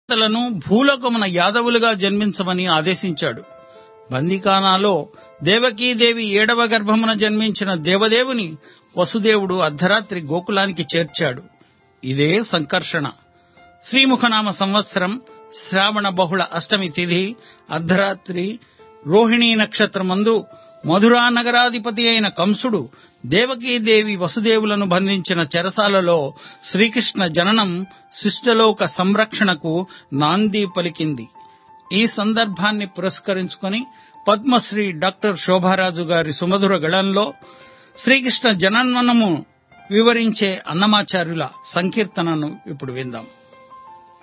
కుమార్తెలను భూలోకమున యాదవులుగా జన్మించమని ఆదేశించాడు బందికానాలో దేవకీదేవి ఏడవ గర్భమున జన్మించిన దేవదేవుని వసుదేవుడు అర్ధరాత్రి గోకులానికి చేర్చాడు ఇదే సంకర్షణ శ్రీముఖనామ సంవత్సరం శ్రావణ బహుళ అష్టమి తిథి అర్ధరాత్రి రోహిణీ నక్షత్రమందు మధురా నగరాధిపతి అయిన కంసుడు దేవకీదేవి వసుదేవులను బంధించిన చెరసాలలో శ్రీకృష్ణ జననం శిష్టలోక సంరక్షణకు నాంది పలికింది ఈ సందర్భాన్ని పురస్కరించుకొని పద్మశ్రీ డాక్టర్ శోభారాజు గారి సుమధుర గళంలో శ్రీకృష్ణ జననము వివరించే అన్నమాచార్యుల సంకీర్తనను ఇప్పుడు విందాం